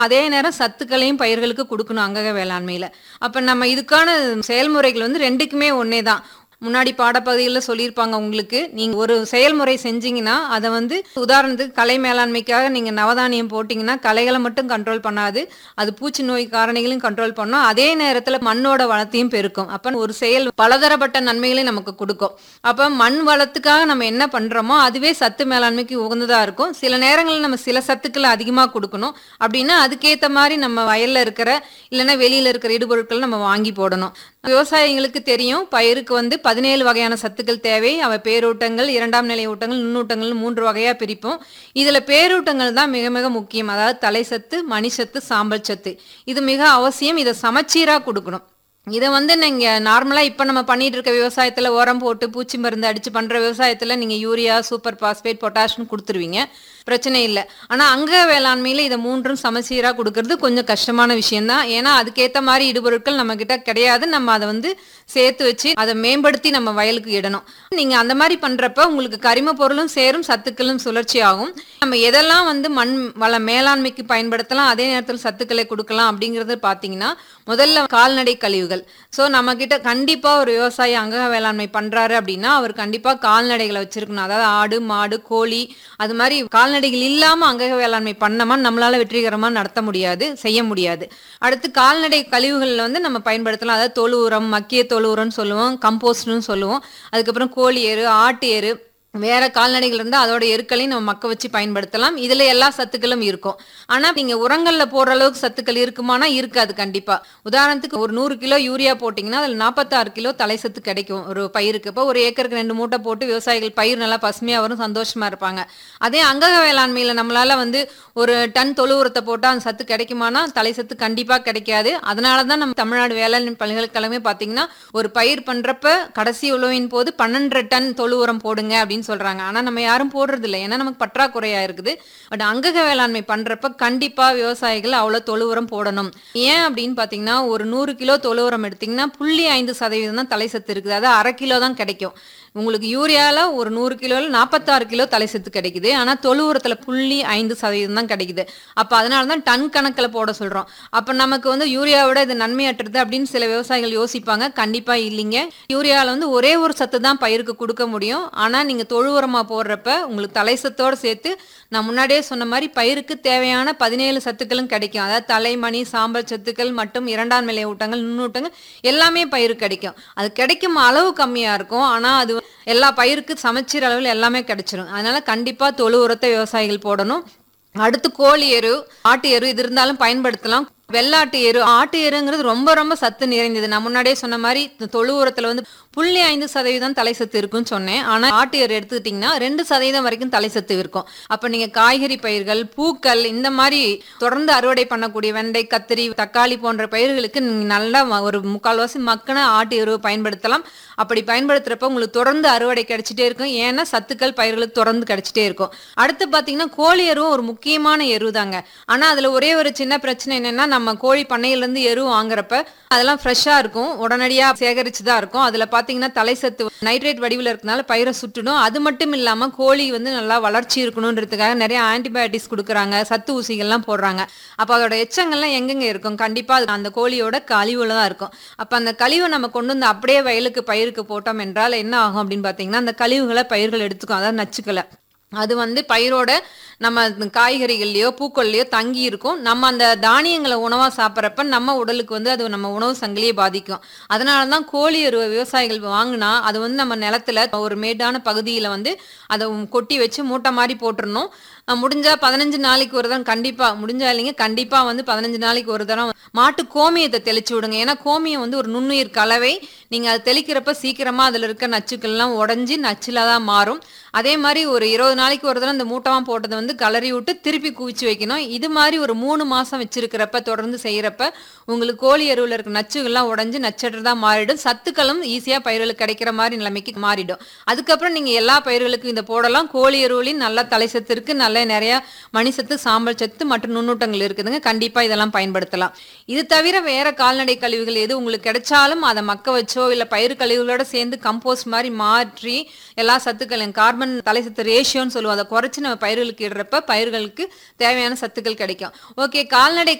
அதே நேரம் சத்துக்களையும் பயிர்களுக்கு கொடுக்கணும் அங்கக வேளாண்மையில அப்ப நம்ம இதுக்கான செயல்முறைகள் வந்து ரெண்டுக்குமே ஒன்னே தான் முன்னாடி பாடப்பகுதிகளில் சொல்லியிருப்பாங்க உங்களுக்கு நீங்க ஒரு செயல்முறை செஞ்சீங்கன்னா அதை வந்து உதாரணத்துக்கு கலை மேலாண்மைக்காக நீங்க நவதானியம் போட்டீங்கன்னா களைகளை மட்டும் கண்ட்ரோல் பண்ணாது அது பூச்சி நோய் காரணிகளையும் கண்ட்ரோல் பண்ணும் அதே நேரத்துல மண்ணோட வளத்தையும் பெருக்கும் அப்ப ஒரு செயல் பலதரப்பட்ட நன்மைகளை நமக்கு கொடுக்கும் அப்ப மண் வளத்துக்காக நம்ம என்ன பண்றோமோ அதுவே சத்து மேலாண்மைக்கு உகந்ததா இருக்கும் சில நேரங்களில் நம்ம சில சத்துக்களை அதிகமா கொடுக்கணும் அப்படின்னா அதுக்கேத்த மாதிரி நம்ம வயல்ல இருக்கிற இல்லைன்னா வெளியில இருக்கிற இடுபொருட்களை நம்ம வாங்கி போடணும் விவசாயிகளுக்கு தெரியும் பயிருக்கு வந்து பதினேழு வகையான சத்துக்கள் தேவை அவை பேரூட்டங்கள் இரண்டாம் நிலை ஊட்டங்கள் நுண்ணூட்டங்கள் மூன்று வகையா பிரிப்போம் இதுல பேரூட்டங்கள் தான் மிக மிக முக்கியம் அதாவது தலை சத்து மணி சத்து சாம்பல் சத்து இது மிக அவசியம் இதை சமச்சீரா கொடுக்கணும் இதை வந்து நீங்க நார்மலா இப்ப நம்ம பண்ணிட்டு இருக்க விவசாயத்துல உரம் போட்டு பூச்சி மருந்து அடிச்சு பண்ற விவசாயத்துல நீங்க யூரியா சூப்பர் பாஸ்பேட் பொட்டாஷ்னு கொடுத்துருவீங்க பிரச்சனை இல்லை ஆனா அங்க வேளாண்மையில இதை மூன்றும் சமச்சீரா கொடுக்கறது கொஞ்சம் கஷ்டமான விஷயம்தான் ஏன்னா அதுக்கேத்த மாதிரி இடுபொருட்கள் நம்ம கிட்ட கிடையாது நம்ம அதை வந்து சேர்த்து வச்சு அதை மேம்படுத்தி நம்ம வயலுக்கு இடணும் நீங்க அந்த மாதிரி பண்றப்ப உங்களுக்கு கரிம பொருளும் சேரும் சத்துக்களும் சுழற்சி ஆகும் நம்ம எதெல்லாம் வந்து மண் வள மேலாண்மைக்கு பயன்படுத்தலாம் அதே நேரத்தில் சத்துக்களை கொடுக்கலாம் அப்படிங்கறது பாத்தீங்கன்னா முதல்ல கால்நடை கழிவுகள் ஸோ நம்ம கிட்ட கண்டிப்பா ஒரு விவசாயி அங்க வேளாண்மை பண்றாரு அப்படின்னா அவர் கண்டிப்பா கால்நடைகளை வச்சிருக்கணும் அதாவது ஆடு மாடு கோழி அது மாதிரி கால்நடைகள் இல்லாம அங்க வேளாண்மை பண்ணோமா நம்மளால வெற்றிகரமா நடத்த முடியாது செய்ய முடியாது அடுத்து கால்நடை கழிவுகள்ல வந்து நம்ம பயன்படுத்தலாம் அதாவது தொழு உரம் மக்கிய தொழு உரம்னு சொல்லுவோம் கம்போஸ்ட்னு சொல்லுவோம் அதுக்கப்புறம் கோழி எரு ஆட்டு எரு வேற கால்நடைகள் இருந்தா அதோட எருக்களையும் நம்ம மக்க வச்சு பயன்படுத்தலாம் இதுல எல்லா சத்துக்களும் இருக்கும் ஆனா நீங்க உரங்கள்ல போடுற அளவுக்கு சத்துக்கள் இருக்குமானா இருக்காது கண்டிப்பா உதாரணத்துக்கு ஒரு நூறு கிலோ யூரியா போட்டீங்கன்னா அதுல நாற்பத்தாறு கிலோ தலை சத்து கிடைக்கும் ஒரு பயிருக்கு இப்போ ஒரு ஏக்கருக்கு ரெண்டு மூட்டை போட்டு விவசாயிகள் பயிர் நல்லா பசுமையா வரும் சந்தோஷமா இருப்பாங்க அதே அங்கக வேளாண்மையில நம்மளால வந்து ஒரு டன் தொழு உரத்தை போட்டா அந்த சத்து கிடைக்குமானா தலை சத்து கண்டிப்பா கிடைக்காது அதனாலதான் நம்ம தமிழ்நாடு வேளாண் பல்கலைக்கழகமே பாத்தீங்கன்னா ஒரு பயிர் பண்றப்ப கடைசி உழவின் போது பன்னெண்டரை டன் தொழு உரம் போடுங்க அப்படின்னு சொல்றாங்க ஆனா நம்ம யாரும் போடுறது இல்லை ஏன்னா நமக்கு பற்றாக்குறையா இருக்குது பட் அங்கக வேளாண்மை பண்றப்ப கண்டிப்பா விவசாயிகள் அவ்வளவு தொழு உரம் போடணும் ஏன் அப்படின்னு பாத்தீங்கன்னா ஒரு நூறு கிலோ தொழு உரம் எடுத்தீங்கன்னா புள்ளி ஐந்து சதவீதம் தான் தலை சத்து இருக்குது அது அரை கிலோ தான் கிடைக்கும் உங்களுக்கு யூரியால ஒரு நூறு கிலோல நாற்பத்தாறு கிலோ தலை சத்து கிடைக்குது ஆனா தொழு உரத்துல புள்ளி ஐந்து சதவீதம் தான் கிடைக்குது அப்ப அதனால தான் டன் கணக்குல போட சொல்றோம் அப்ப நமக்கு வந்து யூரியாவோட இது நன்மையற்றது அப்படின்னு சில விவசாயிகள் யோசிப்பாங்க கண்டிப்பா இல்லைங்க யூரியால வந்து ஒரே ஒரு சத்து தான் பயிருக்கு கொடுக்க முடியும் ஆனா நீங்க தொழு உரமா போடுறப்ப உங்களுக்கு தலை சத்தோட சேர்த்து நான் முன்னாடியே சொன்ன மாதிரி பயிருக்கு தேவையான பதினேழு சத்துக்களும் கிடைக்கும் அதாவது தலைமணி சாம்பல் சத்துக்கள் மற்றும் இரண்டாம் நிலை ஊட்டங்கள் நுண்ணூட்டங்கள் எல்லாமே பயிருக்கு கிடைக்கும் அது கிடைக்கும் அளவு கம்மியா இருக்கும் ஆனா அது எல்லா பயிருக்கு சமச்சீர் அளவில் எல்லாமே கிடைச்சிரும் அதனால கண்டிப்பா தொழு உரத்தை விவசாயிகள் போடணும் அடுத்து கோழி எரு ஆட்டு எரு இது இருந்தாலும் பயன்படுத்தலாம் வெள்ளாட்டு எரு ஆட்டு எருங்கிறது ரொம்ப ரொம்ப சத்து நிறைந்தது நான் முன்னாடியே சொன்ன மாதிரி இந்த தொழு உரத்துல வந்து புள்ளி ஐந்து சதவீதம் தலை சத்து இருக்குன்னு சொன்னேன் ஆனா ஆட்டு எரு எடுத்துக்கிட்டீங்கன்னா ரெண்டு சதவீதம் வரைக்கும் தலை சத்து இருக்கும் அப்ப நீங்க காய்கறி பயிர்கள் பூக்கள் இந்த மாதிரி தொடர்ந்து அறுவடை பண்ணக்கூடிய வெண்டை கத்திரி தக்காளி போன்ற பயிர்களுக்கு நீங்க நல்லா ம- ஒரு முக்கால்வாசி மக்கின ஆட்டு எருவை பயன்படுத்தலாம் அப்படி பயன்படுத்துறப்ப உங்களுக்கு தொடர்ந்து அறுவடை கிடைச்சிட்டே இருக்கும் ஏன்னா சத்துக்கள் பயிர்களுக்கு தொடர்ந்து கிடைச்சிட்டே இருக்கும் அடுத்து பாத்தீங்கன்னா கோழி எருவும் ஒரு முக்கியமான எரு தாங்க ஆனா அதுல ஒரே ஒரு சின்ன பிரச்சனை என்னன்னா நம்ம கோழி பண்ணையில இருந்து எரு வாங்குறப்ப அதெல்லாம் ஃப்ரெஷ்ஷா இருக்கும் உடனடியா சேகரிச்சு தான் இருக்கும் அதுல பாத்தீங்கன்னா தலை சத்து நைட்ரேட் வடிவில் இருக்கனால பயிரை சுட்டுடும் அது மட்டும் இல்லாம கோழி வந்து நல்லா வளர்ச்சி இருக்கணுன்றதுக்காக நிறைய ஆன்டிபயோட்டிக்ஸ் கொடுக்குறாங்க சத்து ஊசிகள்லாம் போடுறாங்க அப்ப அதோட எச்சங்கள்லாம் எங்கெங்க இருக்கும் கண்டிப்பா அது அந்த கோழியோட கழிவுல தான் இருக்கும் அப்ப அந்த கழிவை நம்ம கொண்டு வந்து அப்படியே வயலுக்கு பயிருக்கு போட்டோம் என்றால் என்ன ஆகும் அப்படின்னு பாத்தீங்கன்னா அந்த கழிவுகளை பயிர்கள் எடுத்துக்கும் அதாவது நச்சுக்களை அது வந்து பயிரோட நம்ம காய்கறிகள்லயோ பூக்கள்லயோ தங்கி இருக்கும் நம்ம அந்த தானியங்களை உணவா சாப்பிட்றப்ப நம்ம உடலுக்கு வந்து அது நம்ம உணவு சங்கிலியை பாதிக்கும் அதனால தான் கோழி எருவை விவசாயிகள் வாங்கினா அது வந்து நம்ம நிலத்துல ஒரு மேடான பகுதியில வந்து அதை கொட்டி வச்சு மூட்டை மாதிரி போட்டுறணும் அஹ் முடிஞ்சா பதினஞ்சு நாளைக்கு ஒரு தரம் கண்டிப்பா முடிஞ்சா இல்லைங்க கண்டிப்பா வந்து பதினஞ்சு நாளைக்கு ஒரு தரம் மாட்டு கோமியத்தை தெளிச்சு விடுங்க ஏன்னா கோமியம் வந்து ஒரு நுண்ணுயிர் கலவை நீங்க அதை தெளிக்கிறப்ப சீக்கிரமா அதுல இருக்க நச்சுக்கள்லாம் உடஞ்சி நச்சுல தான் மாறும் அதே மாதிரி ஒரு இருபது நாளைக்கு ஒரு தடவை இந்த மூட்டமா போட்டதை வந்து கலரி விட்டு திருப்பி குவிச்சு வைக்கணும் இது மாதிரி ஒரு மூணு மாசம் வச்சிருக்கிறப்ப தொடர்ந்து செய்யறப்ப உங்களுக்கு கோழி எருவுல இருக்க நச்சுகள்லாம் உடஞ்சு நச்சற்றதா மாறிடும் சத்துக்களும் ஈஸியா பயிர்களுக்கு கிடைக்கிற மாதிரி நிலைமைக்கு மாறிடும் அதுக்கப்புறம் நீங்க எல்லா பயிர்களுக்கும் இதை போடலாம் கோழி எருவுலையும் நல்ல தலை சத்து இருக்கு நல்ல நிறைய மணி சத்து சாம்பல் சத்து மற்றும் நுண்ணூட்டங்கள் இருக்குதுங்க கண்டிப்பா இதெல்லாம் பயன்படுத்தலாம் இது தவிர வேற கால்நடை கழிவுகள் எது உங்களுக்கு கிடைச்சாலும் அதை மக்க வச்சோ இல்ல பயிர் கழிவுகளோட சேர்ந்து கம்போஸ்ட் மாதிரி மாற்றி எல்லா சத்துக்களையும் கார்பன் கார்பன் தலைசத்து ரேஷியோன்னு சொல்லுவோம் அதை குறைச்சி நம்ம பயிர்களுக்கு இடுறப்ப பயிர்களுக்கு தேவையான சத்துக்கள் கிடைக்கும் ஓகே கால்நடை